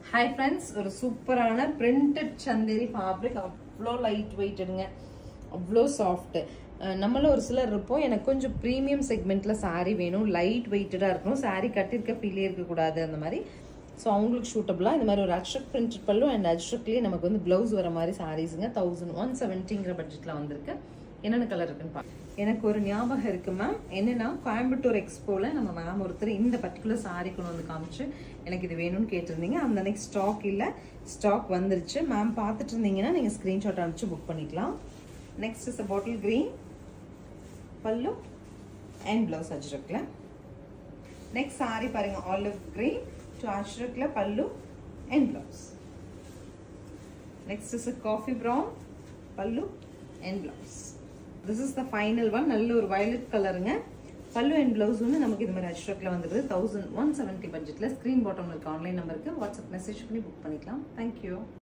hi friends ஒரு சூப்பரான printed Chanderi fabric அவ்வளோ லைட் வெயிட்டுங்க அவ்வளோ சாஃப்ட் நம்மள ஒரு சிலர் இருப்போம் எனக்கு கொஞ்சம் ப்ரீமியம் செக்மெண்ட்ல saree வேணும் லைட் வெயிட்டடாக இருக்கணும் saree கட்டியிருக்க ஃபீலே இருக்கக்கூடாது அந்த மாதிரி ஸோ அவங்களுக்கு சூட்டபுளாக இந்த மாதிரி ஒரு அட்ரக் பிரிண்டட் பல்லு அண்ட் அட்ரக்லேயே நமக்கு வந்து ப்ளவுஸ் வர மாதிரி சாரீஸுங்க தௌசண்ட் ஒன் செவன்ட்டிங்கிற பட்ஜெட்டில் வந்திருக்கு என்னென்ன கலர் இருக்குன்னு பாருங்க எனக்கு ஒரு ஞாபகம் இருக்கு மேம் என்னன்னா கோயம்புத்தூர் எக்ஸ்போவில் நம்ம மேம் ஒருத்தர் இந்த பர்டிகுலர் சாரீ கொண்டு வந்து காமிச்சு எனக்கு இது வேணும்னு கேட்டிருந்தீங்க அந்த நெக்ஸ்ட் ஸ்டாக் இல்லை ஸ்டாக் வந்துருச்சு மேம் பார்த்துட்டு இருந்தீங்கன்னா நீங்கள் ஸ்க்ரீன்ஷாட் அனுப்பிச்சு புக் பண்ணிக்கலாம் next is bottle green pallu and blouse அஜ்ரக்கில் நெக்ஸ்ட் சாரி பாருங்க ஆலிவ் கிரீன் டு அஷ்ரக்ல pallu and blouse next is coffee brown pallu and blouse this is the final one நல்ல ஒரு வயலட் கலருங்க பல்லு அண்ட் பிளவுஸ் வந்து நமக்கு இது மாதிரி அஷ்ரக்ல வந்துருது தௌசண்ட் ஒன் செவன்ட்டி பட்ஜெட்டில் ஸ்க்ரீன் பாட்டமில் இருக்க ஆன்லைன் நம்பருக்கு வாட்ஸ்அப் மெசேஜ் பண்ணி புக் பண்ணிக்கலாம் தேங்க்யூ